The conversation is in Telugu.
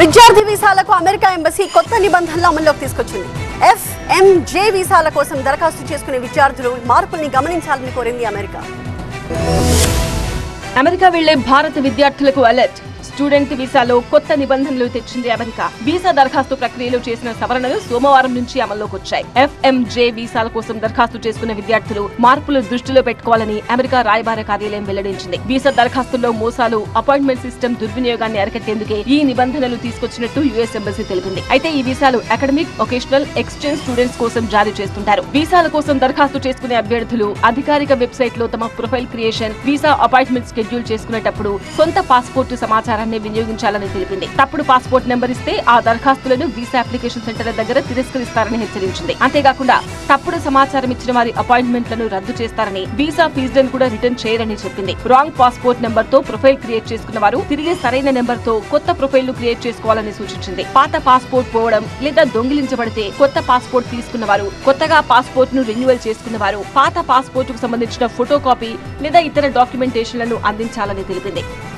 విద్యార్థి వీసాలకు అమెరికా ఎంబసీ కొత్త నిబంధనలు అమల్లోకి తీసుకొచ్చింది ఎఫ్ ఎంజే వీసాల కోసం దరఖాస్తు చేసుకునే విద్యార్థులు మార్పుల్ని గమనించాలని కోరింది అమెరికా అమెరికా వెళ్లే భారత విద్యార్థులకు అలర్ట్ స్టూడెంట్ వీసాలో కొత్త నిబంధనలు తెచ్చింది అమెరికా వీసా దరఖాస్తు ప్రక్రియలో చేసిన సవరణలు సోమవారం నుంచి అమల్లోకి వచ్చాయి ఎఫ్ఎంజే వీసాల కోసం దరఖాస్తు చేసుకున్న విద్యార్థులు మార్పులు దృష్టిలో పెట్టుకోవాలని అమెరికా రాయబార కార్యాలయం వెల్లడించింది వీసా దరఖాస్తుల్లో మోసాలు అపాయింట్మెంట్ సిస్టమ్ దుర్వినియోగాన్ని అరికట్టేందుకే ఈ నిబంధనలు తీసుకొచ్చినట్టు యుఎస్ ఎంబసీ తెలిపింది అయితే ఈ వీసాలు అకాడమిక్ ఒకేషనల్ ఎక్స్చేంజ్ స్టూడెంట్స్ కోసం జారీ చేస్తుంటారు వీసాల కోసం దరఖాస్తు చేసుకునే అభ్యర్థులు అధికారిక వెబ్సైట్ లో తమ profile creation visa appointment schedule చేసుకునేటప్పుడు సొంత పాస్పోర్టు సమాచారాన్ని వినియోగించాలని తెలిపింది తప్పుడు పాస్పోర్ట్ నెంబర్ ఇస్తే ఆ దరఖాస్తులను వీసా అప్లికేషన్ సెంటర్ల దగ్గర తిరస్కరిస్తారని హెచ్చరించింది అంతేకాకుండా తప్పుడు సమాచారం ఇచ్చిన వారి అపాయింట్మెంట్లను రద్దు చేస్తారని వీసా ఫీజులను కూడా రిటర్న్ చేయరని చెప్పింది రాంగ్ పాస్పోర్ట్ నెంబర్ తో ప్రొఫైల్ క్రియేట్ చేసుకున్న వారు తిరిగి సరైన నెంబర్ తో కొత్త ప్రొఫైల్ ను క్రియేట్ చేసుకోవాలని సూచించింది పాత పాస్పోర్ట్ పోవడం లేదా దొంగిలించబడితే కొత్త పాస్పోర్ట్ తీసుకున్న వారు కొత్తగా పాస్పోర్ట్ ను రెన్యువల్ చేసుకున్న వారు పాత పాస్పోర్ట్ కు సంబంధించిన ఫోటో కాపీ లేదా ఇతర డాక్యుమెంటేషన్లను అందించాలని తెలిపింది